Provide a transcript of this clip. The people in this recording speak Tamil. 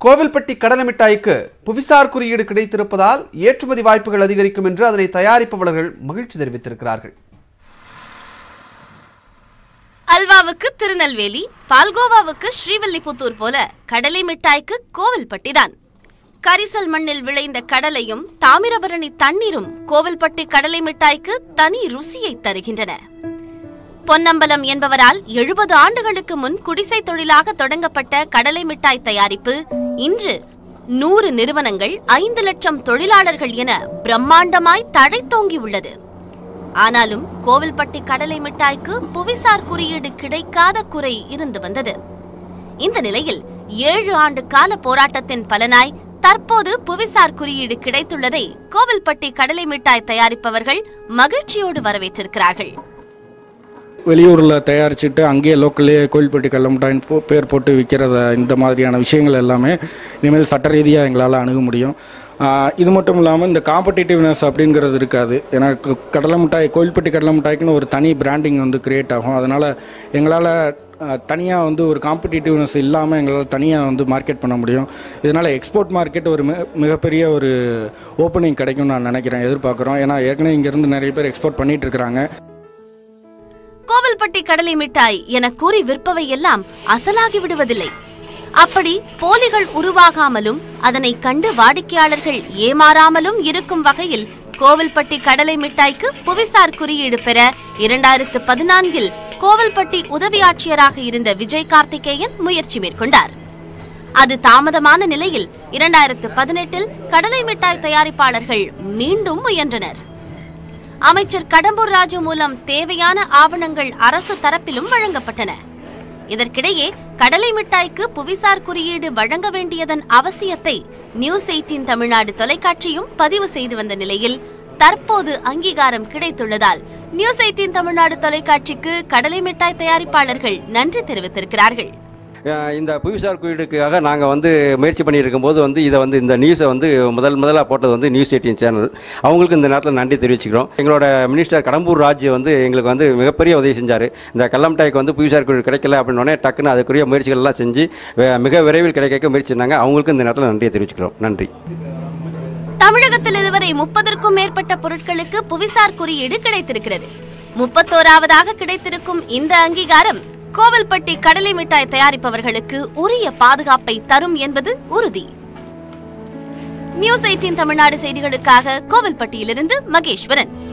கோவில்பட்டி கடலை மிட்டாய்க்கு புவிசார் குறியீடு கிடைத்திருப்பதால் ஏற்றுமதி வாய்ப்புகள் அதிகரிக்கும் என்று அதனை தயாரிப்பவர்கள் மகிழ்ச்சி தெரிவித்திருக்கிறார்கள் அல்வாவுக்கு திருநெல்வேலி பால்கோவாவுக்கு ஸ்ரீவில்லிபுத்தூர் போல கடலை மிட்டாய்க்கு கோவில்பட்டிதான் கரிசல் மண்ணில் விளைந்த கடலையும் தாமிரபரணி தண்ணீரும் கோவில்பட்டி கடலை மிட்டாய்க்கு தனி ருசியை தருகின்றன பொன்னம்பலம் என்பவரால் எழுபது ஆண்டுகளுக்கு முன் குடிசை தொழிலாக தொடங்கப்பட்ட கடலை மிட்டாய் தயாரிப்பு இன்று நூறு நிறுவனங்கள் ஐந்து லட்சம் தொழிலாளர்கள் என பிரம்மாண்டமாய் தழைத்தோங்கி உள்ளது ஆனாலும் கோவில்பட்டி கடலை மிட்டாய்க்கு புவிசார் குறியீடு கிடைக்காத குறை இருந்து வந்தது இந்த நிலையில் ஏழு ஆண்டு கால போராட்டத்தின் பலனாய் தற்போது புவிசார் குறியீடு கிடைத்துள்ளதை கோவில்பட்டி கடலை மிட்டாய் தயாரிப்பவர்கள் மகிழ்ச்சியோடு வரவேற்றிருக்கிறார்கள் வெளியூரில் தயாரிச்சுட்டு அங்கேயே லோக்கல்லே கோயில்பட்டி கல்லமிட்டாயின்னு போ பேர் போட்டு விற்கிறத இந்த மாதிரியான விஷயங்கள் எல்லாமே இனிமேல் சட்ட ரீதியாக எங்களால் அணுக முடியும் ஆஹ் இது மட்டும் இல்லாமல் இந்த காம்படிட்டிவ்னஸ் அப்படிங்கிறது இருக்காது ஏன்னா க- கடலை மிட்டாய் கோயில்பட்டி கடலை மிட்டாய்க்குன்னு ஒரு தனி பிராண்டிங் வந்து கிரியேட் ஆகும் அதனால் எங்களால் தனியாக வந்து ஒரு காம்படிட்டிவ்னஸ் இல்லாமல் எங்களால் தனியாக வந்து மார்க்கெட் பண்ண முடியும் இதனால் எக்ஸ்போர்ட் மார்க்கெட் ஒரு மிக மிகப்பெரிய ஒரு ஓப்பனிங் கிடைக்கும்னு நான் நினைக்கிறேன் எதிர்பார்க்குறோம் ஏன்னா ஏற்கனவே இங்கேருந்து நிறைய பேர் எக்ஸ்போர்ட் பண்ணிட்டு இருக்கிறாங்க கோவில்பட்டி கடலை மிட்டாய் என கூறி விற்பவை எல்லாம் அசலாகி விடுவதில்லை அப்படி போலிகள் உருவாகாமலும் அதனை கண்டு வாடிக்கையாளர்கள் ஏமாறாமலும் இருக்கும் வகையில் கோவில்பட்டி கடலை மிட்டாய்க்கு புவிசார் குறியீடு பெற இரண்டாயிரத்து பதினான்கில் கோவில்பட்டி உதவி ஆட்சியராக இருந்த விஜய் கார்த்திகேயன் முயற்சி மேற்கொண்டார் அது தாமதமான நிலையில் இரண்டாயிரத்து பதினெட்டில் கடலை மிட்டாய் தயாரிப்பாளர்கள் மீண்டும் முயன்றனர் அமைச்சர் கடம்பூர் ராஜு மூலம் தேவையான ஆவணங்கள் அரசு தரப்பிலும் வழங்கப்பட்டன இதற்கிடையே கடலை மிட்டாய்க்கு புவிசார் குறியீடு வழங்க வேண்டியதன் அவசியத்தை நியூஸ் எயிட்டீன் தமிழ்நாடு தொலைக்காட்சியும் பதிவு செய்து வந்த நிலையில் தற்போது அங்கீகாரம் கிடைத்துள்ளதால் நியூஸ் எயிட்டீன் தமிழ்நாடு தொலைக்காட்சிக்கு கடலை மிட்டாய் தயாரிப்பாளர்கள் நன்றி தெரிவித்திருக்கிறார்கள் அஹ் இந்த புவிசார் குறியீடுக்காக நாங்கள் வந்து முயற்சி பண்ணியிருக்கும் போது வந்து இதை வந்து இந்த நியூஸை வந்து முதல் முதலாக போட்டது வந்து நியூஸ் எயிட்டீன் சேனல் அவங்களுக்கு இந்த நேரத்தில் நன்றி தெரிவிச்சுக்கிறோம் எங்களோட மினிஸ்டர் கடம்பூர் ராஜ் வந்து எங்களுக்கு வந்து மிகப்பெரிய உதவி செஞ்சார் இந்த கல்லம்டாய்க்கு வந்து புவிசார் குறியீடு கிடைக்கல அப்படின்னோடனே டக்குன்னு அதுக்குரிய முயற்சிகள் எல்லாம் செஞ்சு வே- மிக விரைவில் கிடைக்க முயற்சி செஞ்சாங்க அவங்களுக்கு இந்த நேரத்தில் நன்றியை தெரிவிச்சுக்கிறோம் நன்றி தமிழகத்தில் இதுவரை முப்பதற்கும் மேற்பட்ட பொருட்களுக்கு புவிசார் குறியீடு கிடைத்திருக்கிறது முப்பத்தோராவதாக கிடைத்திருக்கும் இந்த அங்கீகாரம் கோவில்பட்டி கடலை மிட்டாய் தயாரிப்பவர்களுக்கு உரிய பாதுகாப்பை தரும் என்பது உறுதி நியூஸ் எயிட்டீன் தமிழ்நாடு செய்திகளுக்காக கோவில்பட்டியிலிருந்து மகேஸ்வரன்